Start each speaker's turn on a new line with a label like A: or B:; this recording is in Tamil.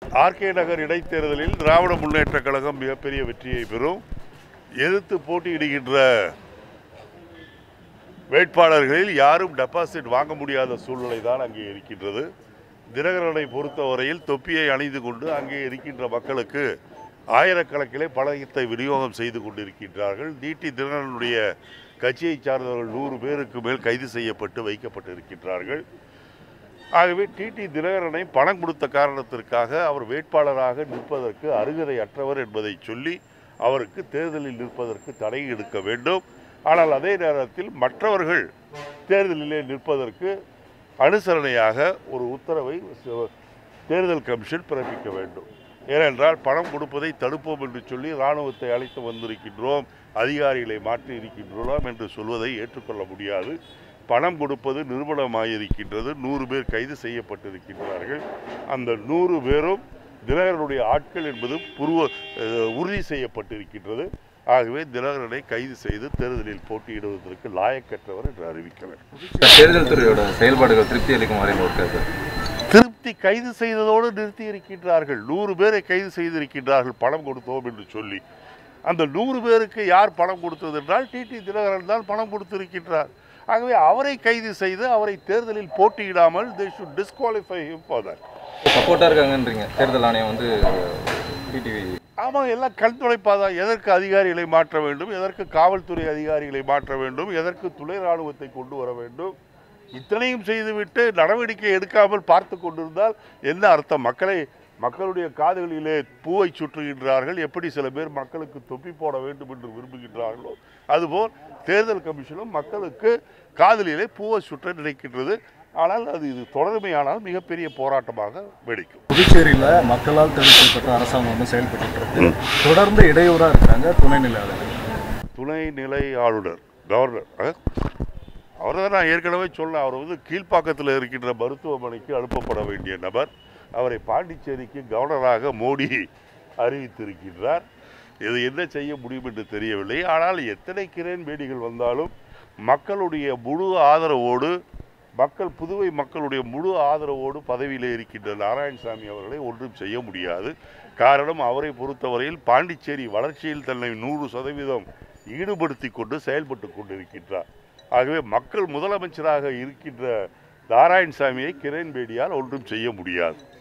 A: ஆர்கே நகர் இடைத்தேர்தலில் திராவிட முன்னேற்ற கழகம் மிகப்பெரிய வெற்றியை பெறும் எதிர்த்து போட்டியிடுகின்ற வேட்பாளர்களில் யாரும் டெபாசிட் வாங்க முடியாத சூழ்நிலை தான் அங்கே இருக்கின்றது தினகரனை பொறுத்தவரையில் தொப்பியை அணிந்து கொண்டு அங்கே இருக்கின்ற மக்களுக்கு ஆயிரக்கணக்கிலே பழக்கத்தை விநியோகம் செய்து கொண்டிருக்கின்றார்கள் டிடி தினகரனுடைய கட்சியை சார்ந்தவர்கள் நூறு பேருக்கு மேல் கைது செய்யப்பட்டு வைக்கப்பட்டு இருக்கின்றார்கள் ஆகவே டிடி தினகரனை பணம் கொடுத்த காரணத்திற்காக அவர் வேட்பாளராக நிற்பதற்கு அருகதை அற்றவர் என்பதை சொல்லி அவருக்கு தேர்தலில் நிற்பதற்கு தடை எடுக்க வேண்டும் ஆனால் அதே நேரத்தில் மற்றவர்கள் தேர்தலிலே நிற்பதற்கு அனுசரணையாக ஒரு உத்தரவை ச- தேர்தல் கமிஷன் பிறப்பிக்க வேண்டும் ஏனென்றால் பணம் கொடுப்பதை தடுப்போம் என்று சொல்லி இராணுவத்தை அழைத்து வந்திருக்கின்றோம் அதிகாரிகளை மாற்றி இருக்கின்றோம் என்று சொல்வதை ஏற்றுக்கொள்ள முடியாது பணம் கொடுப்பது நிறுவனமாயிருக்கின்றது நூறு பேர் கைது செய்யப்பட்டிருக்கின்றார்கள் அந்த நூறு பேரும் தினகரனுடைய ஆட்கள் என்பது புருவ அஹ், உறுதி செய்யப்பட்டிருக்கின்றது ஆகவே தினகரனை கைது செய்து தேர்தலில் போட்டியிடுவதற்கு லாயக்கற்றவர் என்று அறிவிக்க வேண்டும்
B: தேர்தல் துறையோட செயல்பாடுகள் திருப்தி அளிக்கும் வரையில் இருக்கா சார்
A: திருப்தி கைது செய்ததோடு நிறுத்தி இருக்கின்றார்கள் நூறு பேரை கைது செய்திருக்கின்றார்கள் பணம் கொடுத்தோம் என்று சொல்லி அந்த நூறு பேருக்கு யார் பணம் கொடுத்தது என்றால் டிடி தினகரன் தான் பணம் கொடுத்திருக்கின்றார் ஆகவே அவரை கைது செய்து அவரை தேர்தலில் போட்டியிடாமல் they should disqualify him for that
B: சப்போர்ட்டாக இருக்காங்கன்றீங்க தேர்தல் ஆணையம் வந்து டிடிவி
A: ஆமாம் எல்லாம் கண் துடைப்பாதான் எதற்கு அதிகாரிகளை மாற்ற வேண்டும் எதற்கு காவல்துறை அதிகாரிகளை மாற்ற வேண்டும் எதற்கு துணை ராணுவத்தை கொண்டு வர வேண்டும் இத்தனையும் செய்துவிட்டு நடவடிக்கை எடுக்காமல் பார்த்து கொண்டிருந்தால் என்ன அர்த்தம் மக்களை மக்களுடைய காதுகளிலே பூவை சுற்றுகின்றார்கள் எப்படி சில பேர் மக்களுக்கு தொப்பி போட வேண்டும் என்று விரும்புகின்றார்களோ அதுபோல் தேர்தல் கமிஷனும் மக்களுக்கு காதலிலே பூவை சுற்ற நினைக்கின்றது ஆனால் அது இது தொடர்மையானால் மிகப்பெரிய போராட்டமாக வெடிக்கும்
C: புதுச்சேரியில் மக்களால் தேர்வு செய்யப்பட்ட அரசாங்கம் வந்து செயல்பட்டு இருக்கு தொடர்ந்து இடையூறாக இருக்கிறாங்க துணைநிலை ஆளுநர்
A: துணைநிலை ஆளுநர் கவர்னர் அவர் தான் நான் ஏற்கனவே சொன்னேன் அவர் வந்து கீழ்ப்பாக்கத்தில் இருக்கின்ற மருத்துவமனைக்கு அனுப்பப்பட வேண்டிய நபர் அவரை பாண்டிச்சேரிக்கு கவர்னராக மோடி அறிவித்திருக்கின்றார் இது என்ன செய்ய முடியும் என்று தெரியவில்லை ஆனால் எத்தனை கிரேன் பேடிகள் வந்தாலும் மக்களுடைய முழு ஆதரவோடு மக்கள் புதுவை மக்களுடைய முழு ஆதரவோடு பதவியில் இருக்கின்ற நாராயணசாமி அவர்களை ஒன்றும் செய்ய முடியாது காரணம் அவரை பொறுத்தவரையில் பாண்டிச்சேரி வளர்ச்சியில் தன்னை நூறு சதவீதம் ஈடுபடுத்தி கொண்டு செயல்பட்டு கொண்டிருக்கின்றார் ஆகவே மக்கள் முதலமைச்சராக இருக்கின்ற நாராயணசாமியை கிரண் பேடியால் ஒன்றும் செய்ய முடியாது